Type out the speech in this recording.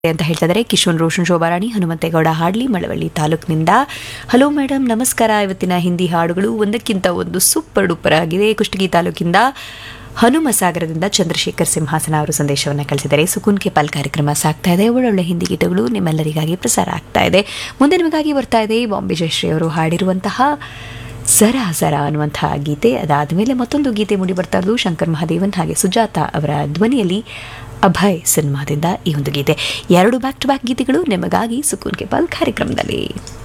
ಅಂತ ಹೇಳ್ತಾ ಇದ್ದಾರೆ ಕಿಶೋನ್ ರೋಷನ್ ಶೋಭಾರಾಣಿ ಹನುಮಂತೇಗೌಡ ಹಾಡ್ಲಿ ಮಳವಳ್ಳಿ ತಾಲೂಕಿನಿಂದ ಹಲೋ ಮೇಡಮ್ ನಮಸ್ಕಾರ ಇವತ್ತಿನ ಹಿಂದಿ ಹಾಡುಗಳು ಒಂದಕ್ಕಿಂತ ಒಂದು ಸೂಪರ್ ಡೂಪರ್ ಆಗಿದೆ ಕುಷ್ಟಗಿ ತಾಲೂಕಿಂದ ಹನುಮಸಾಗರದಿಂದ ಚಂದ್ರಶೇಖರ್ ಸಿಂಹಾಸನ ಅವರು ಸಂದೇಶವನ್ನು ಕಳಿಸಿದ್ದಾರೆ ಸುಕೂನ್ ಕೆ ಪಾಲ್ ಕಾರ್ಯಕ್ರಮ ಸಾಗ್ತಾ ಇದೆ ಒಳ್ಳೊಳ್ಳೆ ಹಿಂದಿ ಗೀತೆಗಳು ನಿಮ್ಮೆಲ್ಲರಿಗಾಗಿ ಪ್ರಸಾರ ಆಗ್ತಾ ಇದೆ ಮುಂದೆ ನಿಮಗಾಗಿ ಬರ್ತಾ ಇದೆ ಬಾಂಬೆ ಜಯಶ್ರೀ ಅವರು ಹಾಡಿರುವಂತಹ ಸರ ಸರ ಅನ್ನುವಂತಹ ಗೀತೆ ಅದಾದ ಮೇಲೆ ಮತ್ತೊಂದು ಗೀತೆ ಮೂಡಿ ಬರ್ತಾ ಇರೋದು ಶಂಕರ್ ಮಹಾದೇವನ್ ಹಾಗೆ ಸುಜಾತ ಅವರ ಧ್ವನಿಯಲ್ಲಿ ಅಭಯ್ ಸಿನಿಮಾದಿಂದ ಈ ಒಂದು ಗೀತೆ ಎರಡು ಬ್ಯಾಕ್ ಟು ಬ್ಯಾಕ್ ಗೀತೆಗಳು ನಿಮಗಾಗಿ ಸುಕೂನ್ ಕೆ ಪಾಲ್ ಕಾರ್ಯಕ್ರಮದಲ್ಲಿ